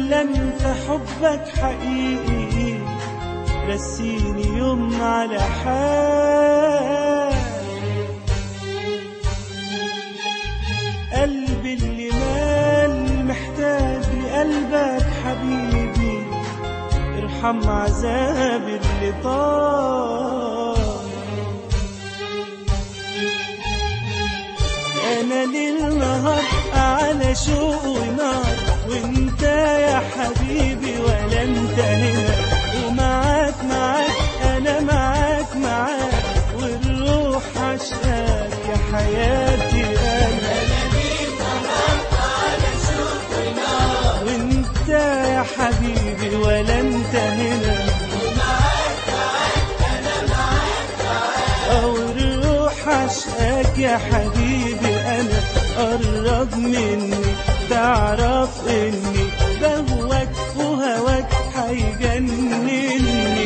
ولا انت حبك حقيقي رسيني يوم على حال قلبي اللي مال محتاج لقلبك حبيبي ارحم عذابي اللي طال انا ليل نهار على شوق ونار وانت يا حبيبي ولا انت هنا ومعاك معاك انا معاك معاك والروح عشقاك يا حياتي انا وانت يا حبيبي ولا انت هنا او الروح عشقاك يا حبيبي انا قرب مني تعرف اني بهواك وهواك هيجنني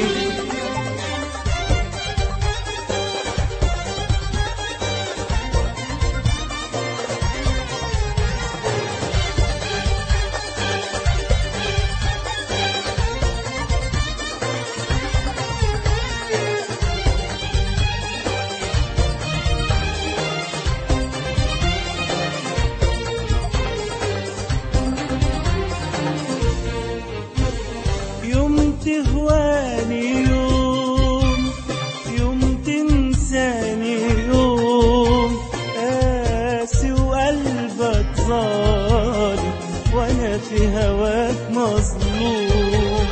يوم تهواني يوم يوم تنساني يوم قاسي وقلبك ظالم وانا في هواك مظلوم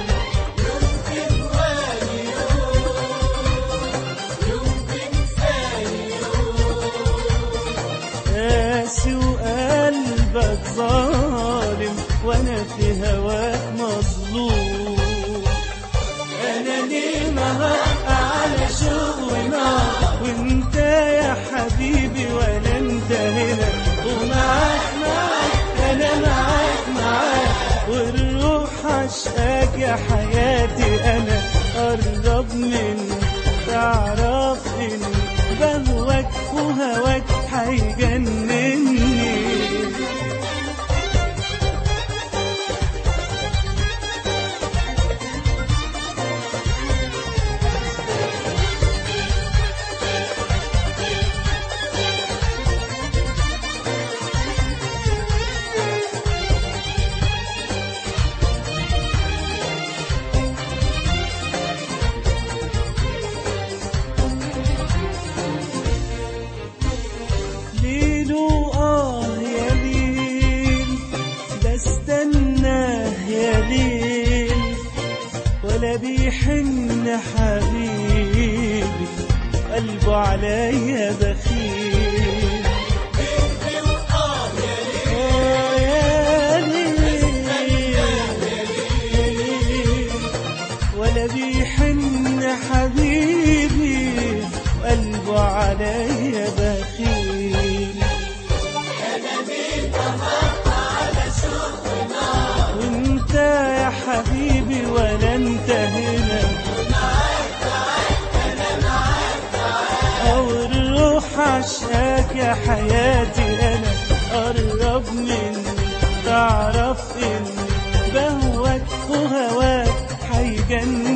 قاسي وقلبك ظالم وانا في هواك مظلوم انا ليه نهار على شوق ونار وانت يا حبيبي ولا انت هنا ومعاك معاك انا معاك معاك والروح عشقاك يا حياتي انا قرب مني تعرف اني بهواك وهواك هيجنني ليل وآه يا ليل بستناه يا ليل ولا بيحن حبيبي قلبه عليا بخيل آه يا ليل يا ليل ولا بيحن حبيبي وقلبه عليا بخيل وانت يا حبيبي ولا انت هنا او الروح عشاك يا حياتي انا قرب مني تعرف اني بهواك وهواك هيجنني